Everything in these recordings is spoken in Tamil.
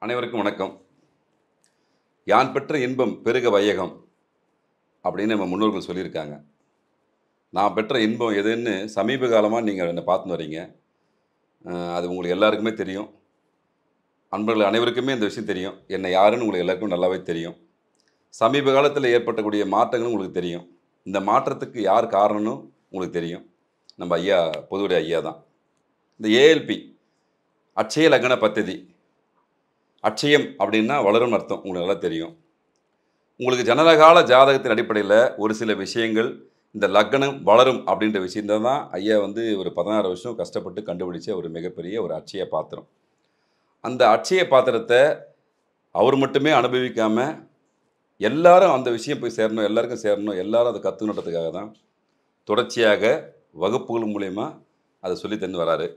அனைவருக்கும் வணக்கம் யான் பெற்ற இன்பம் பெருக வையகம் அப்படின்னு நம்ம முன்னோர்கள் சொல்லியிருக்காங்க நான் பெற்ற இன்பம் எதுன்னு சமீப காலமாக நீங்கள் என்னை பார்த்துன்னு வரீங்க அஹ் அது உங்களுக்கு எல்லாருக்குமே தெரியும் அன்பர்கள் அனைவருக்குமே இந்த விஷயம் தெரியும் என்னை யாருன்னு உங்களுக்கு எல்லாருக்கும் நல்லாவே தெரியும் சமீப காலத்தில் ஏற்பட்டக்கூடிய மாற்றங்களும் உங்களுக்கு தெரியும் இந்த மாற்றத்துக்கு யார் காரணம்னு உங்களுக்கு தெரியும் நம்ம ஐயா பொதுவுடைய ஐயா தான் இந்த ஏஎல்பி அட்சய லக்ன பத்ததி அட்சயம் அப்படின்னா வளரும் அர்த்தம் உங்களுக்கு நல்லா தெரியும் உங்களுக்கு ஜனனகால ஜாதகத்தின் அடிப்படையில் ஒரு சில விஷயங்கள் இந்த லக்னம் வளரும் அப்படின்ற விஷயத்தை தான் ஐயா வந்து ஒரு பதினாறு வருஷம் கஷ்டப்பட்டு கண்டுபிடிச்ச ஒரு மிகப்பெரிய ஒரு அட்சய பாத்திரம் அந்த அட்சய பாத்திரத்தை அவர் மட்டுமே அனுபவிக்காமல் எல்லாரும் அந்த விஷயம் போய் சேரணும் எல்லாருக்கும் சேரணும் எல்லாரும் அதை கற்றுக்கணுன்றதுக்காக தான் தொடர்ச்சியாக வகுப்புகள் மூலயமா அதை சொல்லி தந்து வராரு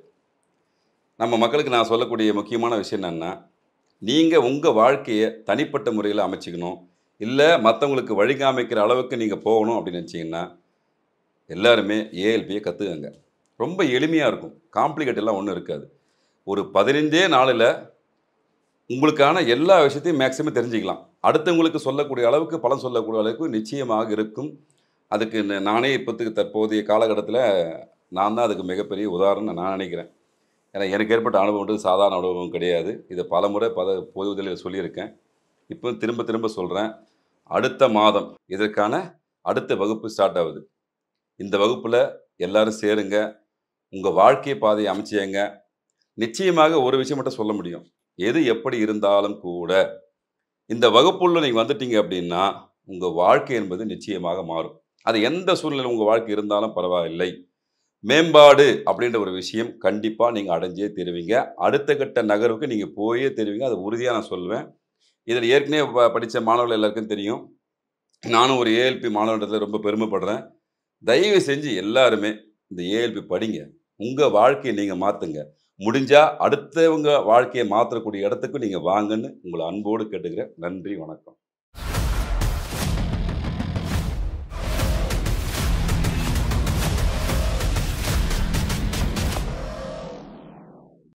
நம்ம மக்களுக்கு நான் சொல்லக்கூடிய முக்கியமான விஷயம் என்னென்னா நீங்கள் உங்கள் வாழ்க்கையை தனிப்பட்ட முறையில் அமைச்சிக்கணும் இல்லை மற்றவங்களுக்கு வழிகாமிக்கிற அளவுக்கு நீங்கள் போகணும் அப்படின்னு நினச்சிங்கன்னா எல்லாருமே ஏஎல்பியை கற்றுக்கங்க ரொம்ப எளிமையாக இருக்கும் காம்ப்ளிகேட் எல்லாம் ஒன்றும் இருக்காது ஒரு பதினைஞ்சே நாளில் உங்களுக்கான எல்லா விஷயத்தையும் மேக்ஸிமம் தெரிஞ்சுக்கலாம் அடுத்தவங்களுக்கு சொல்லக்கூடிய அளவுக்கு பலன் சொல்லக்கூடிய அளவுக்கு நிச்சயமாக இருக்கும் அதுக்கு ந- நானே இப்போத்துக்கு தற்போதைய காலகட்டத்தில் நான் தான் அதுக்கு மிகப்பெரிய உதாரணம் நான் நினைக்கிறேன் ஏன்னா எனக்கு ஏற்பட்ட அனுபவம்ன்றது சாதாரண அனுபவம் கிடையாது இதை பல முறை பல பொது உதவியில் சொல்லியிருக்கேன் இப்போ திரும்ப திரும்ப சொல்கிறேன் அடுத்த மாதம் இதற்கான அடுத்த வகுப்பு ஸ்டார்ட் ஆகுது இந்த வகுப்பில் எல்லாரும் சேருங்க உங்கள் வாழ்க்கை பாதையை அமைச்சியங்க நிச்சயமாக ஒரு விஷயம் மட்டும் சொல்ல முடியும் எது எப்படி இருந்தாலும் கூட இந்த வகுப்புள்ள நீங்கள் வந்துட்டீங்க அப்படின்னா உங்கள் வாழ்க்கை என்பது நிச்சயமாக மாறும் அது எந்த சூழ்நிலை உங்கள் வாழ்க்கை இருந்தாலும் பரவாயில்லை மேம்பாடு அப்படின்ற ஒரு விஷயம் கண்டிப்பாக நீங்கள் அடைஞ்சே தருவீங்க அடுத்த கட்ட நகர்வுக்கு நீங்கள் போயே தருவீங்க அது உறுதியாக நான் சொல்லுவேன் இதில் ஏற்கனவே ப- படித்த மாணவர்கள் எல்லாருக்கும் தெரியும் நானும் ஒரு ஏஎல்பி மாணவன்றதுல ரொம்ப பெருமைப்படுறேன் தயவு செஞ்சு எல்லாருமே இந்த ஏஎல்பி படிங்க உங்கள் வாழ்க்கையை நீங்கள் மாற்றுங்க முடிஞ்சால் அடுத்தவங்க வாழ்க்கையை மாற்றக்கூடிய இடத்துக்கு நீங்கள் வாங்கன்னு உங்களை அன்போடு கேட்டுக்கிறேன் நன்றி வணக்கம்